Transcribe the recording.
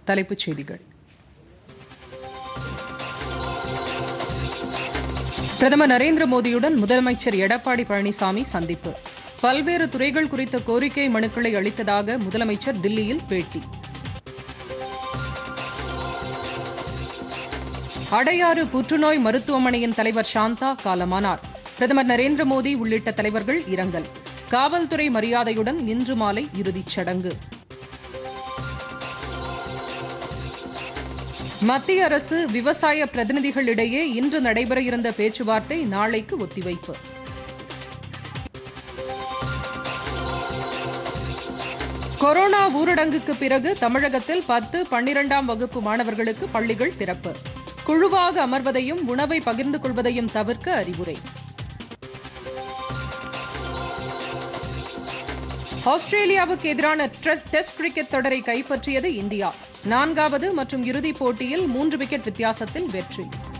தலைப்புச் செய்திகள் பிரதமர் நரேந்திர மோடியுடன் முதலமைச்சர் எடப்பாடி பழனிசாமி சந்திப்பு பல்வேறு துறைகள் குறித்த கோரிக்கை மனுக்களை அளித்ததாக முதலமைச்சர் தில்லியில் பேட்டி அடையாறு புற்றுநோய் மருத்துவமனையின் தலைவர் சாந்தா காலமானார் பிரதமர் நரேந்திர மோடி உள்ளிட்ட தலைவர்கள் இரங்கல் காவல்துறை மரியாதையுடன் இன்று மாலை இறுதிச் சடங்கு மத்திய அரசு விவசாய பிரதிநிதிகளிடையே இன்று நடைபெற இருந்த பேச்சுவார்த்தை நாளைக்கு ஒத்திவைப்பு கொரோனா ஊரடங்குக்கு பிறகு தமிழகத்தில் பத்து பன்னிரெண்டாம் வகுப்பு மாணவர்களுக்கு பள்ளிகள் திறப்பு குழுவாக அமர்வதையும் உணவை பகிர்ந்து கொள்வதையும் தவிர்க்க அறிவுரை ஆஸ்திரேலியாவுக்கு எதிரான டெஸ்ட் கிரிக்கெட் தொடரை கைப்பற்றியது இந்தியா நான்காவது மற்றும் இறுதிப் போட்டியில் மூன்று விக்கெட் வித்தியாசத்தில் வெற்றி